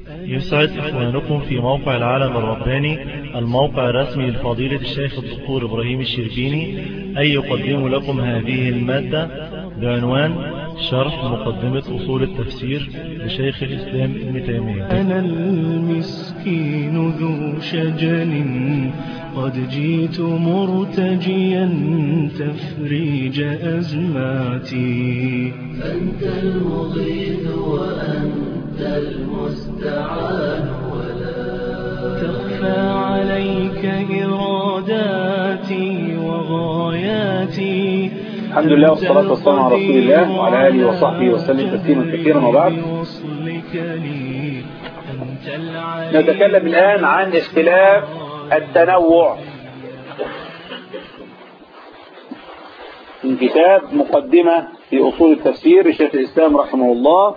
يسعد إخوانكم في موقع العالم الرباني الموقع الرسمي لفضيلة الشيخ الدكتور إبراهيم الشربيني أن يقدم لكم هذه المادة بعنوان شرح مقدمة أصول التفسير لشيخ الإسلام ابن تيمية أنا المسكين ذو شجن قد جئت مرتجيا تفريج أزماتي أنت المغيث وأنت المستعان ولا تخفى عليك إراداتي وغاياتي الحمد لله والصلاة والسلام على رسول الله وعلى آله وصحبه وسلم تسليما كثيرا وبعد نتكلم الآن عن اختلاف التنوع من كتاب مقدمة في أصول التفسير لشيخ الإسلام رحمه الله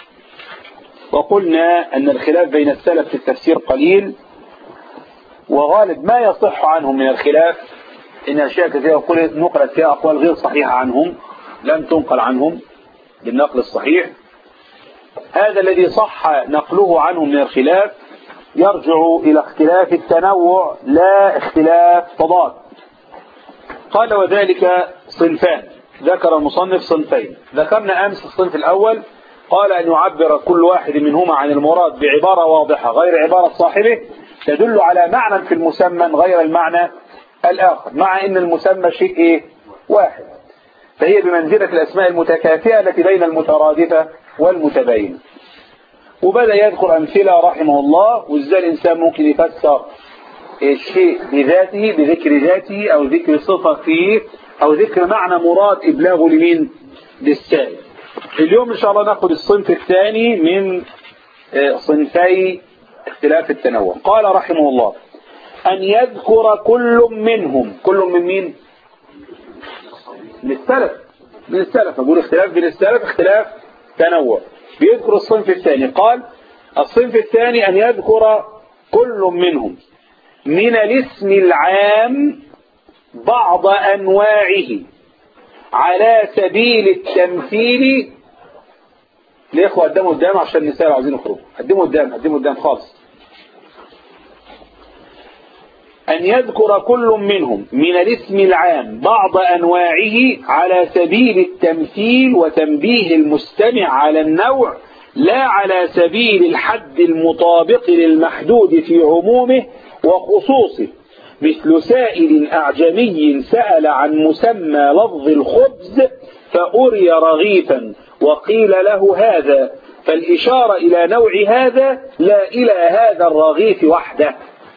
وقلنا أن الخلاف بين السلف في التفسير قليل وغالب ما يصح عنهم من الخلاف إن أشياء كثيرة نقلت فيها أقوال غير صحيحة عنهم لم تنقل عنهم بالنقل الصحيح هذا الذي صح نقله عنهم من الخلاف يرجع إلى اختلاف التنوع لا اختلاف تضاد قال وذلك صنفان ذكر المصنف صنفين ذكرنا أمس الصنف الأول قال أن يعبر كل واحد منهما عن المراد بعبارة واضحة غير عبارة صاحبه تدل على معنى في المسمى غير المعنى الآخر مع أن المسمى شيء إيه؟ واحد فهي بمنزلة الأسماء المتكافئة التي بين المترادفة والمتباينة وبدأ يذكر أمثلة رحمه الله وإزاي الإنسان ممكن يفسر الشيء بذاته بذكر ذاته أو ذكر صفة فيه أو ذكر معنى مراد إبلاغه لمين للسائل اليوم إن شاء الله نأخذ الصنف الثاني من صنفي اختلاف التنوع قال رحمه الله أن يذكر كل منهم كل من مين من السلف من السلف نقول اختلاف بين السلف اختلاف تنوع بيذكر الصنف الثاني قال الصنف الثاني أن يذكر كل منهم من الاسم العام بعض أنواعه على سبيل التمثيل الإخوة قدموا قدام عشان النساء عاوزين يخرجوا قدموا قدام قدموا قدام خالص أن يذكر كل منهم من الاسم العام بعض أنواعه على سبيل التمثيل وتنبيه المستمع على النوع لا على سبيل الحد المطابق للمحدود في عمومه وخصوصه مثل سائل أعجمي سأل عن مسمى لفظ الخبز فأري رغيفا وقيل له هذا فالإشارة إلى نوع هذا لا إلى هذا الرغيف وحده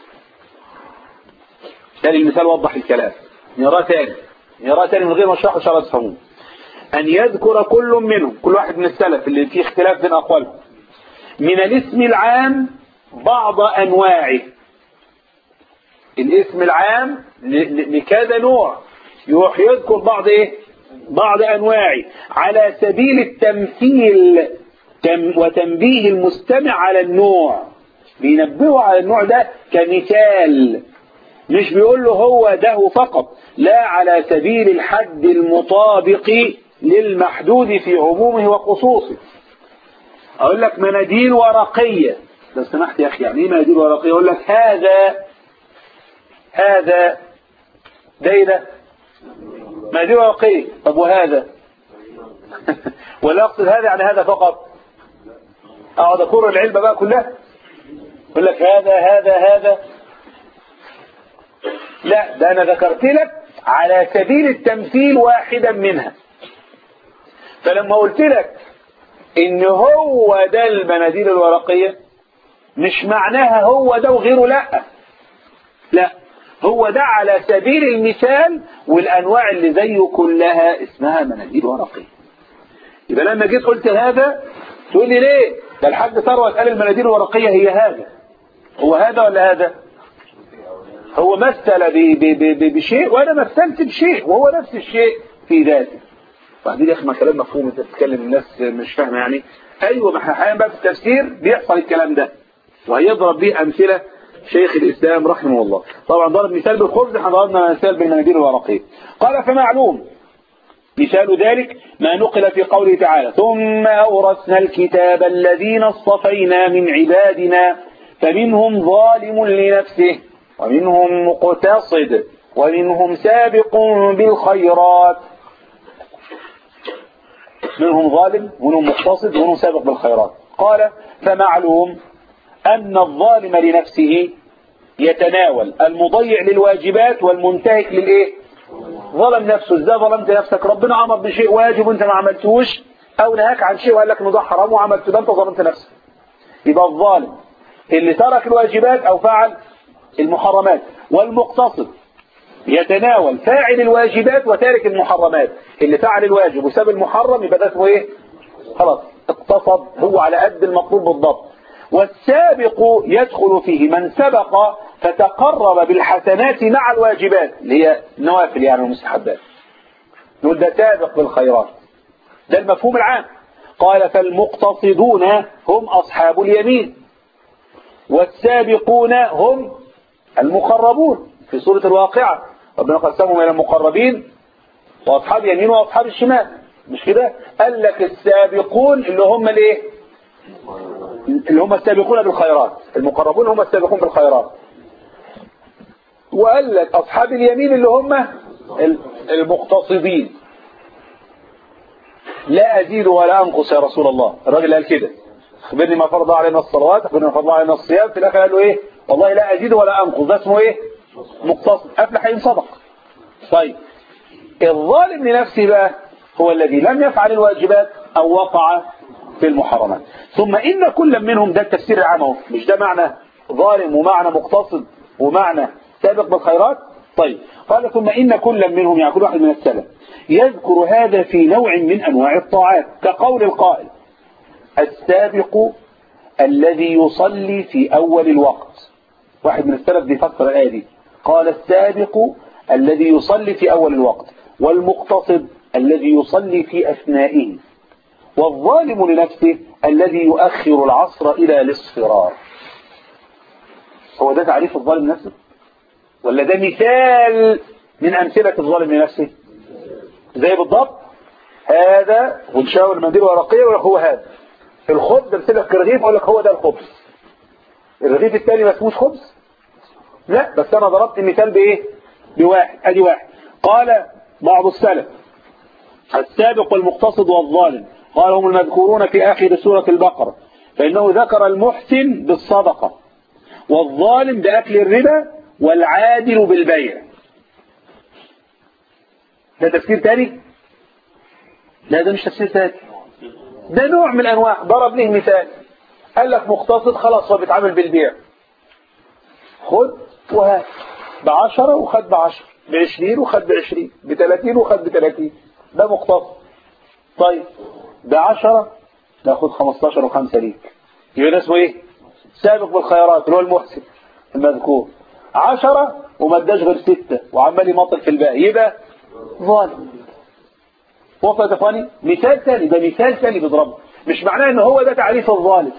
تاني المثال وضح الكلام نراه تاني نراه تاني من غير ما اشرحه عشان تفهموه أن يذكر كل منهم كل واحد من السلف اللي فيه اختلاف بين أقوالهم من الاسم العام بعض أنواعه الاسم العام لكذا نوع يروح يذكر بعض ايه بعض أنواعه على سبيل التمثيل وتنبيه المستمع على النوع بينبهه على النوع ده كمثال مش بيقول له هو ده فقط لا على سبيل الحد المطابق للمحدود في عمومه وخصوصه اقول لك مناديل ورقية لو سمحت يا اخي يعني ايه مناديل ورقية اقول لك هذا هذا دايرة مناديل ورقية طب وهذا ولا اقصد هذا يعني هذا فقط اقعد اكر العلبة بقى كلها يقول لك هذا هذا هذا لا ده أنا ذكرت لك على سبيل التمثيل واحدا منها فلما قلت لك إن هو ده المناديل الورقية مش معناها هو ده وغيره لا لا هو ده على سبيل المثال والأنواع اللي زيه كلها اسمها مناديل ورقية يبقى لما جيت قلت هذا تقول لي ليه ده الحاج ثروت قال المناديل الورقية هي هذا هو هذا ولا هذا هو مثل بشيء وانا مثلت بشيء وهو نفس الشيء في ذاته بعدين يا اخي ما كلام مفهوم انت بتتكلم الناس مش فاهمه يعني ايوه ما احنا احيانا بقى في التفسير بيحصل الكلام ده وهيضرب به امثله شيخ الاسلام رحمه الله طبعا ضرب مثال بالخبز احنا ضربنا مثال بالمناديل الورقيه قال فمعلوم مثال ذلك ما نقل في قوله تعالى ثم أورثنا الكتاب الذين اصطفينا من عبادنا فمنهم ظالم لنفسه ومنهم مقتصد ومنهم سابق بالخيرات منهم ظالم ومنهم مقتصد ومنهم سابق بالخيرات قال فمعلوم أن الظالم لنفسه يتناول المضيع للواجبات والمنتهك للإيه ظلم نفسه ازاي ظلمت نفسك ربنا امر بشيء واجب وانت ما عملتوش او نهاك عن شيء وقال لك انه ده حرام وعملته ده انت ظلمت نفسك يبقى الظالم اللي ترك الواجبات او فعل المحرمات والمقتصد يتناول فاعل الواجبات وتارك المحرمات اللي فعل الواجب وساب المحرم يبقى ده اسمه ايه خلاص اقتصد هو على قد المطلوب بالضبط والسابق يدخل فيه من سبق فتقرب بالحسنات مع الواجبات اللي هي نوافل يعني المستحبات نقول ده سابق بالخيرات ده المفهوم العام قال فالمقتصدون هم أصحاب اليمين والسابقون هم المقربون في سورة الواقعة ربنا قسمهم إلى المقربين وأصحاب اليمين وأصحاب الشمال مش كده قال لك السابقون اللي هم الايه اللي هم السابقون بالخيرات المقربون هم السابقون بالخيرات وقال لك أصحاب اليمين اللي هم المقتصدين لا أزيد ولا أنقص يا رسول الله الراجل قال كده اخبرني ما فرض علينا الصلوات اخبرني ما فرض علينا الصيام في الآخر قال له إيه والله لا أزيد ولا أنقص ده اسمه إيه مقتصد أفلح إن صدق طيب الظالم لنفسه بقى هو الذي لم يفعل الواجبات أو وقع في المحرمات ثم إن كل منهم ده التفسير العام اهو مش ده معنى ظالم ومعنى مقتصد ومعنى سابق بالخيرات طيب قال ثم إن كل منهم يعني كل واحد من السلف يذكر هذا في نوع من أنواع الطاعات كقول القائل السابق الذي يصلي في أول الوقت واحد من السلف بيفسر الآية دي قال السابق الذي يصلي في أول الوقت والمقتصد الذي يصلي في أثنائه والظالم لنفسه الذي يؤخر العصر إلى الاصفرار هو ده تعريف الظالم لنفسه ولا ده مثال من أمثلة الظالم لنفسه زي بالضبط هذا ونشاور المنديل ورقية ولا هو هذا الخبز امثلة لك رغيف اقول لك هو ده الخبز الرغيف الثاني ما اسموش خبز لا بس انا ضربت المثال بايه بواحد ادي واحد قال بعض السلف السابق والمقتصد والظالم قال هم المذكورون في آخر سورة البقرة فإنه ذكر المحسن بالصدقة والظالم بأكل الربا والعادل بالبيع ده تفسير تاني لا ده مش تفسير تاني ده نوع من الأنواع ضرب له مثال قال لك مقتصد خلاص هو بيتعامل بالبيع خد وهات بعشرة وخد بعشرة بعشرين وخد بعشرين بثلاثين وخد بثلاثين ده مقتصد طيب بعشرة ناخد خمستاشر وخمسة ليك يبقى ده اسمه ايه سابق بالخيرات اللي هو المحسن المذكور عشرة وما اداش غير ستة وعمال يمطل في الباقي يبقى ظالم وصلت يا اخواني مثال ثاني ده مثال ثاني بيضربه مش معناه ان هو ده تعريف الظالم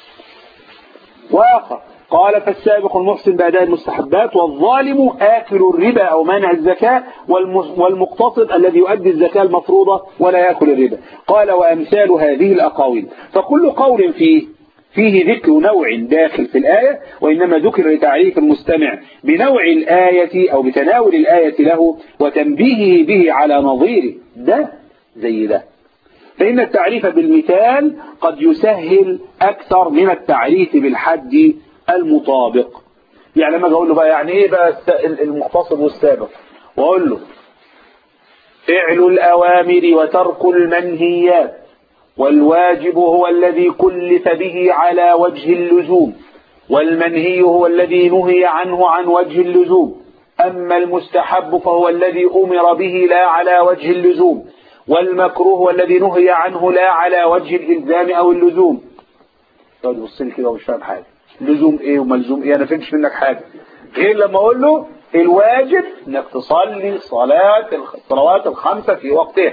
واخر قال فالسابق المحسن بأداء المستحبات والظالم آكل الربا أو مانع الزكاة والمقتصد الذي يؤدي الزكاة المفروضة ولا يأكل الربا قال وأمثال هذه الأقاويل فكل قول فيه فيه ذكر نوع داخل في الآية وإنما ذكر لتعريف المستمع بنوع الآية أو بتناول الآية له وتنبيهه به على نظيره ده زي ده فإن التعريف بالمثال قد يسهل أكثر من التعريف بالحد المطابق يعني لما اقول له بقى يعني ايه بقى المقتصد والسابق واقول له فعل الأوامر وترك المنهيات والواجب هو الذي كلف به على وجه اللزوم والمنهي هو الذي نهي عنه عن وجه اللزوم أما المستحب فهو الذي أمر به لا على وجه اللزوم والمكروه هو الذي نهي عنه لا على وجه الإلزام أو اللزوم يقعد يبص لي كده ومش فاهم حاجة لزوم ايه وملزوم ايه انا فهمتش منك حاجة غير لما اقول له الواجب انك تصلي صلاة الصلوات الخمسة في وقتها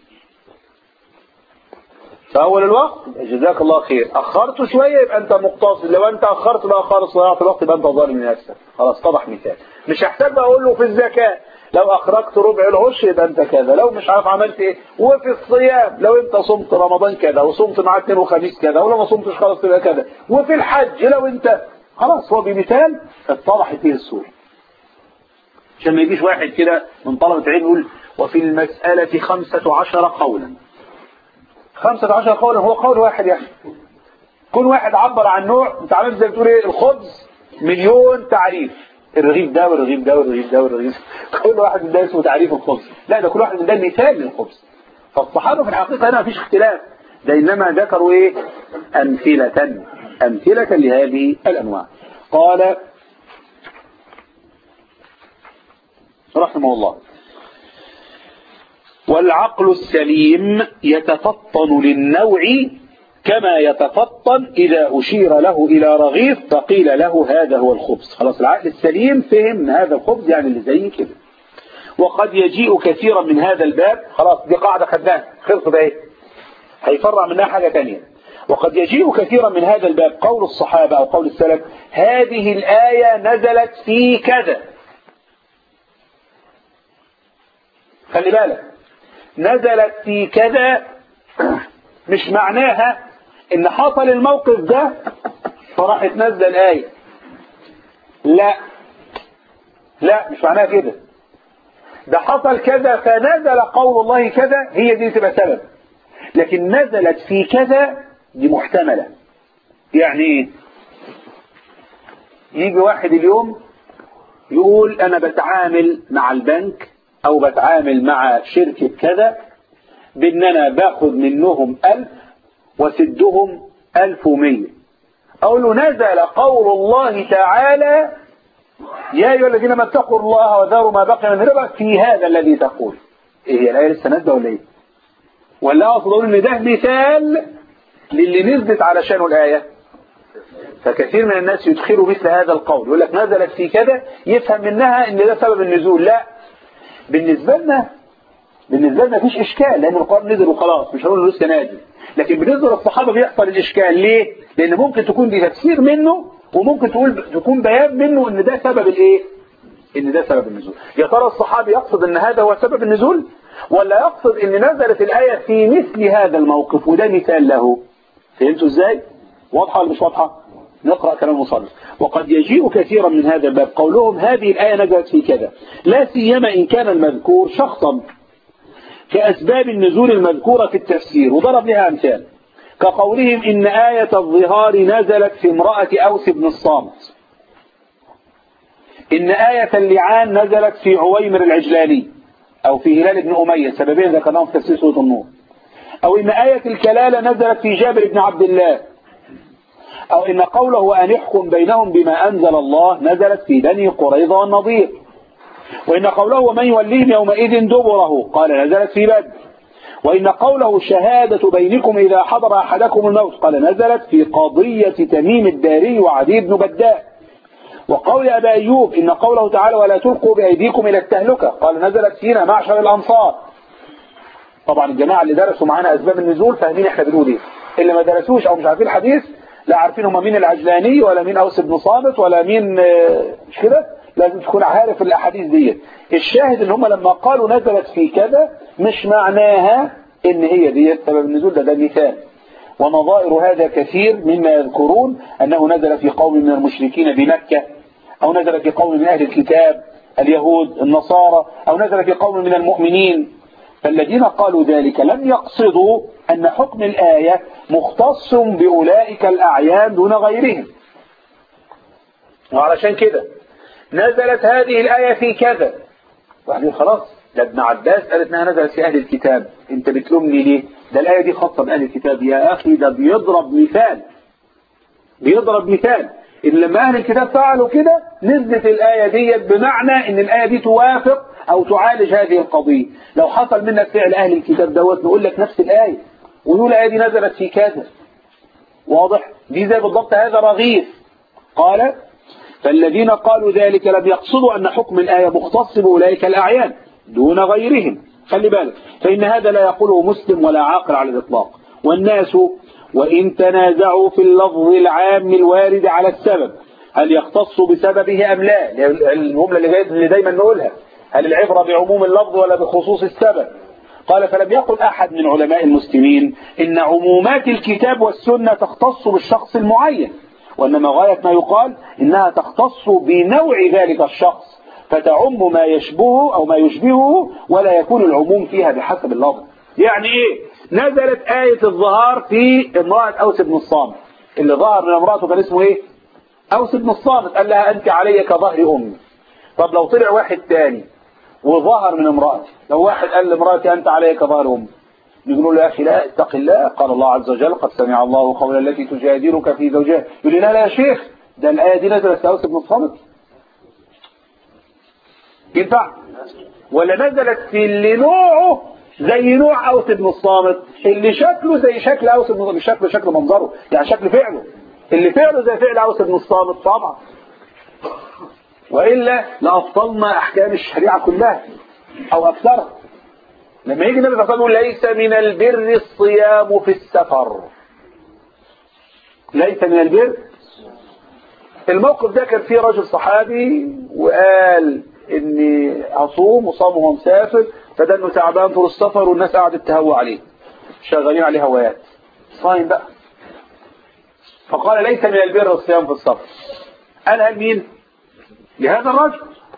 في اول الوقت جزاك الله خير اخرته شوية يبقى انت مقتصد لو انت اخرت بقى خالص صلاة الوقت يبقى انت ظالم لنفسك خلاص طبح مثال مش هحتاج بقى اقول له في الزكاة لو اخرجت ربع العشر يبقى انت كذا لو مش عارف عملت ايه وفي الصيام لو انت صمت رمضان كذا وصمت مع اثنين وخميس كذا ولو ما صمتش خلاص تبقى كذا وفي الحج لو انت خلاص هو بمثال اتضحت فيه الصورة عشان ما يجيش واحد كده من طلبة العلم يقول وفي المسألة خمسة عشر قولا خمسة عشر قولا هو قول واحد يعني كل واحد عبر عن نوع انت عامل زي بتقول ايه الخبز مليون تعريف الرغيف ده والرغيف ده والرغيف ده والرغيف كل واحد من ده اسمه تعريف الخبز لا ده كل واحد من ده مثال للخبز فالصحابة في الحقيقة هنا مفيش اختلاف ده إنما ذكروا إيه أمثلة أمثلة لهذه الأنواع قال رحمه الله والعقل السليم يتفطن للنوع كما يتفطن إذا أشير له إلى رغيف فقيل له هذا هو الخبز خلاص العقل السليم فهم ان هذا الخبز يعني اللي زي كده وقد يجيء كثيرا من هذا الباب خلاص دي قاعدة خدناها خلصت ايه هيفرع منها حاجة تانية وقد يجيء كثيرا من هذا الباب قول الصحابة أو قول السلف هذه الآية نزلت في كذا خلي بالك نزلت في كذا مش معناها ان حصل الموقف ده فراح تنزل آية لا لا مش معناها كده ده حصل كذا فنزل قول الله كذا هي دي تبقى سبب لكن نزلت في كذا دي محتملة يعني ايه يجي واحد اليوم يقول انا بتعامل مع البنك او بتعامل مع شركة كذا بان انا باخد منهم الف وسدهم الف ومية اقول له نزل قول الله تعالى يا ايها الذين ما اتقوا الله وذروا ما بقي من الربا في هذا الذي تقول ايه هي الايه لسه نازله ولا ايه ولا اقصد اقول ان ده مثال للي نزلت علشانه الايه فكثير من الناس يدخلوا مثل هذا القول يقول لك نزلت في كذا يفهم منها ان ده سبب النزول لا بالنسبه لنا بالنسبه لنا مفيش اشكال لان القران نزل وخلاص مش هنقول لسه نازل لكن بالنسبه للصحابه بيحصل الاشكال ليه لان ممكن تكون دي تفسير منه وممكن تقول تكون بيان منه ان ده سبب الايه ان ده سبب النزول يا ترى الصحابي يقصد ان هذا هو سبب النزول ولا يقصد ان نزلت الايه في مثل هذا الموقف وده مثال له فهمتوا ازاي واضحه ولا مش واضحه نقرا كلام المصنف وقد يجيء كثيرا من هذا الباب قولهم هذه الايه نزلت في كذا لا سيما ان كان المذكور شخصا كاسباب النزول المذكوره في التفسير وضرب لها امثال كقولهم إن آية الظهار نزلت في امرأة أوس بن الصامت إن آية اللعان نزلت في عويمر العجلاني أو في هلال بن أمية سببين ذكرناهم في تفسير سورة النور أو إن آية الكلالة نزلت في جابر بن عبد الله أو إن قوله أن يحكم بينهم بما أنزل الله نزلت في بني قريظة والنضير وإن قوله ومن يوليهم يومئذ دبره قال نزلت في بدر وإن قوله شهادة بينكم إذا حضر أحدكم الموت قال نزلت في قضية تميم الداري وعدي بن بداء وقول أبا أيوب إن قوله تعالى ولا تلقوا بأيديكم إلى التهلكة قال نزلت فينا معشر الأنصار طبعا الجماعة اللي درسوا معانا أسباب النزول فاهمين إحنا بنقول إيه اللي ما درسوش أو مش عارفين الحديث لا عارفين هم مين العجلاني ولا مين أوس بن صامت ولا مين مش كده لازم تكون عارف الأحاديث دي الشاهد ان هم لما قالوا نزلت في كذا مش معناها ان هي دي سبب النزول ده ده مثال ونظائر هذا كثير مما يذكرون أنه نزل في قوم من المشركين بمكة أو نزل في قوم من أهل الكتاب اليهود النصارى أو نزل في قوم من المؤمنين فالذين قالوا ذلك لم يقصدوا أن حكم الآية مختص بأولئك الأعيان دون غيرهم وعلشان كده نزلت هذه الآية في كذا وبعدين خلاص ده ابن عباس قالت انها نزلت في اهل الكتاب انت بتلومني ليه ده الايه دي خاصه باهل الكتاب يا اخي ده بيضرب مثال بيضرب مثال ان لما اهل الكتاب فعلوا كده نزلت الايه ديت بمعنى ان الايه دي توافق او تعالج هذه القضيه لو حصل منك فعل اهل الكتاب دوت نقول لك نفس الايه ونقول الايه دي نزلت في كذا واضح دي زي بالضبط هذا رغيف قال فالذين قالوا ذلك لم يقصدوا أن حكم الآية مختص بأولئك الأعيان دون غيرهم خلي بالك فإن هذا لا يقوله مسلم ولا عاقل على الإطلاق والناس وإن تنازعوا في اللفظ العام الوارد على السبب هل يختص بسببه أم لا الجملة اللي دايما نقولها هل العبرة بعموم اللفظ ولا بخصوص السبب قال فلم يقل أحد من علماء المسلمين إن عمومات الكتاب والسنة تختص بالشخص المعين وإنما غاية ما يقال إنها تختص بنوع ذلك الشخص فتعم ما يشبهه أو ما يشبهه ولا يكون العموم فيها بحسب اللفظ يعني إيه نزلت آية الظهار في امرأة أوس بن الصامت اللي ظهر من امرأته كان اسمه إيه أوس بن الصامت قال لها أنت علي كظهر أمي طب لو طلع واحد تاني وظهر من امرأتي لو واحد قال لامرأتي أنت علي كظهر أمي يقولوا له يا أخي لا اتق الله قال الله عز وجل قد سمع الله قول التي تجادلك في زوجها يقول لي لا لا يا شيخ ده الآية دي نزلت في أوس بن الصامت ينفع ولا نزلت في اللي نوعه زي نوع أوس بن الصامت اللي شكله زي شكل أوس بن الصامت مش شكله شكل منظره يعني شكل فعله اللي فعله زي فعل أوس بن الصامت طبعا وإلا لأبطلنا أحكام الشريعة كلها أو أكثرها لما يجي النبي صلى الله عليه وسلم يقول ليس من البر الصيام في السفر ليس من البر الموقف ده كان فيه رجل صحابي وقال اني اصوم وصام وهو مسافر فده انه تعبان طول السفر والناس قعدت تهوى عليه شغالين عليه هوايات صايم بقى فقال ليس من البر الصيام في السفر قالها لمين لهذا الرجل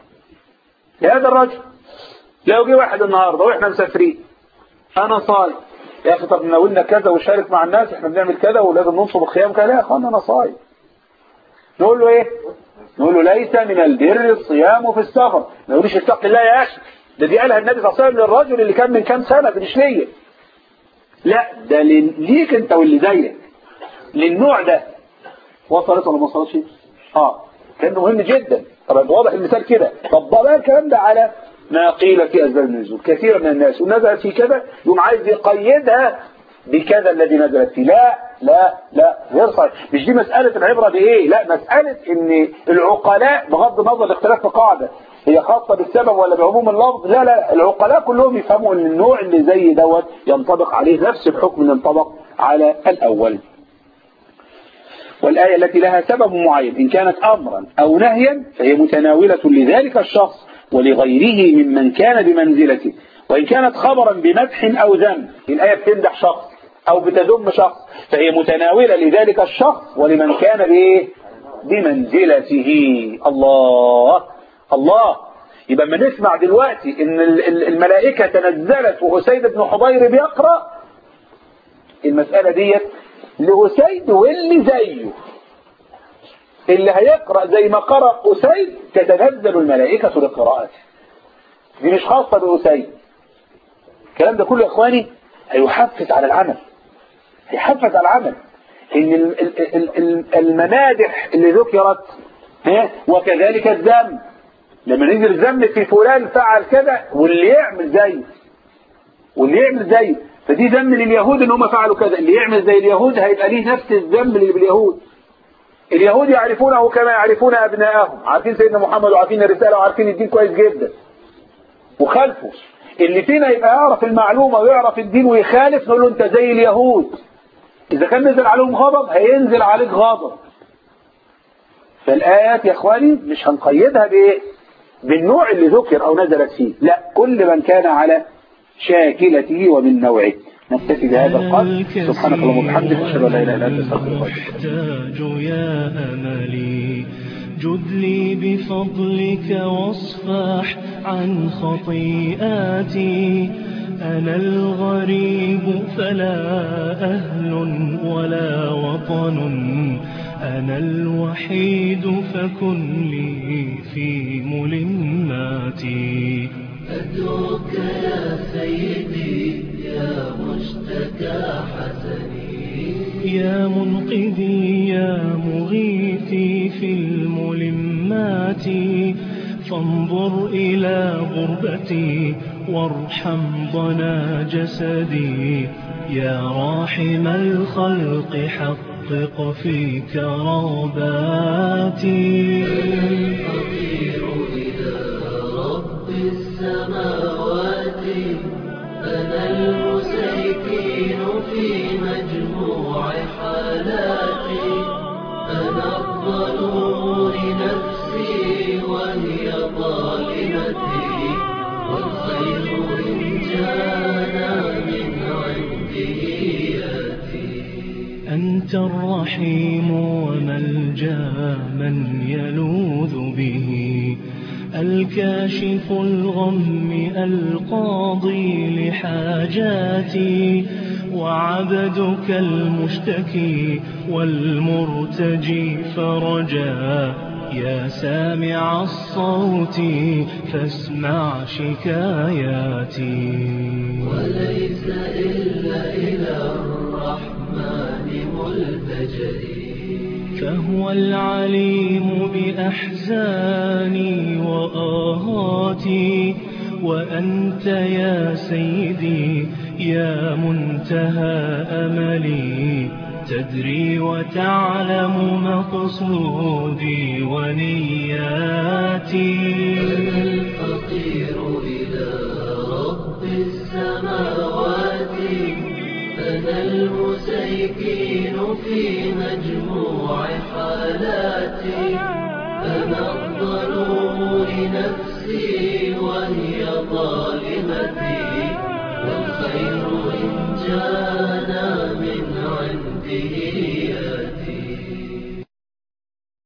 لهذا الرجل لو جه واحد النهارده واحنا مسافرين انا صايم يا اخي طب ناولنا كذا وشارك مع الناس احنا بنعمل كذا ولازم ننصب الخيام كذا لا يا اخوانا انا صايم نقول له ايه نقول له ليس من البر الصيام في السفر ما يقولش اتق الله يا اخي ده دي قالها النبي صلى الله عليه وسلم للرجل اللي كان من كام سنه مش ليا لا ده ليك انت واللي زيك للنوع ده وصلت ولا ما وصلتش اه كان مهم جدا طب واضح المثال كده طب بقى الكلام ده على ما قيل في أسباب النزول كثير من الناس ونزلت في كذا يوم عايز يقيدها بكذا الذي نزلت فيه لا لا لا غير صحيح مش دي مسألة العبرة بإيه لا مسألة ان العقلاء بغض النظر الاختلاف في قاعدة هي خاصة بالسبب ولا بعموم اللفظ لا لا العقلاء كلهم يفهموا ان النوع اللي زي دوت ينطبق عليه نفس الحكم اللي ينطبق على الأول والآية التي لها سبب معين إن كانت أمرا أو نهيا فهي متناولة لذلك الشخص ولغيره ممن كان بمنزلته وإن كانت خبرا بمدح أو ذم الآية بتمدح شخص أو بتذم شخص فهي متناولة لذلك الشخص ولمن كان بإيه بمنزلته الله الله يبقى ما نسمع دلوقتي ان الملائكة تنزلت وأسيد بن حضير بيقرأ المسألة ديت لأسيد واللي زيه اللي هيقرأ زي ما قرأ أسيد تتنزل الملائكة لقراءته دي مش خاصة بأسيد الكلام ده كله يا إخواني هيحفز على العمل هيحفز على العمل إن المنادح اللي ذكرت وكذلك الذم لما ننزل الذم في فلان فعل كذا واللي يعمل زيه واللي يعمل زيه فدي ذم لليهود ان هم فعلوا كذا اللي يعمل زي اليهود هيبقى ليه نفس الذنب اللي باليهود اليهود يعرفونه كما يعرفون أبناءهم عارفين سيدنا محمد وعارفين الرسالة وعارفين الدين كويس جدا وخالفوا اللي فينا يبقى يعرف المعلومة ويعرف الدين ويخالف نقول له انت زي اليهود إذا كان نزل عليهم غضب هينزل عليك غضب فالآيات يا إخواني مش هنقيدها بإيه بالنوع اللي ذكر أو نزلت فيه لا كل من كان على شاكلته ومن نوعه نكتفي بهذا القدر سبحانك اللهم وبحمدك اشهد ان لا اله الا انت استغفرك احتاج يا املي جد لي بفضلك واصفح عن خطيئاتي أنا الغريب فلا أهل ولا وطن أنا الوحيد فكن لي في ملماتي أدعوك يا سيدي يا مشتكى حسني يا منقذي يا مغيثي في الملمات فانظر إلى غربتي وارحم ضنا جسدي يا راحم الخلق حقق في كراباتي الفقير إلى رب السماوات أنا المسيكين في مجموع حالاتي أنا الظلوم لنفسي وهي ظالمتي والخير إن جانا من عنده يأتي أنت الرحيم وملجا من يلوذ به الكاشف الغم القاضي لحاجاتي وعبدك المشتكي والمرتجي فرجا يا سامع الصوت فاسمع شكاياتي وليس إلا إلى الرحمن ملتجئي فهو العليم بأحزاني وآهاتي وأنت يا سيدي يا منتهى أملي تدري وتعلم مقصودي ونياتي أنا الفقير إلى رب السماوات أنا المسيكين في مجموع حالاتي أنا الظلوم لنفسي وهي ظالمتي والخير إن جانا من عنده يأتي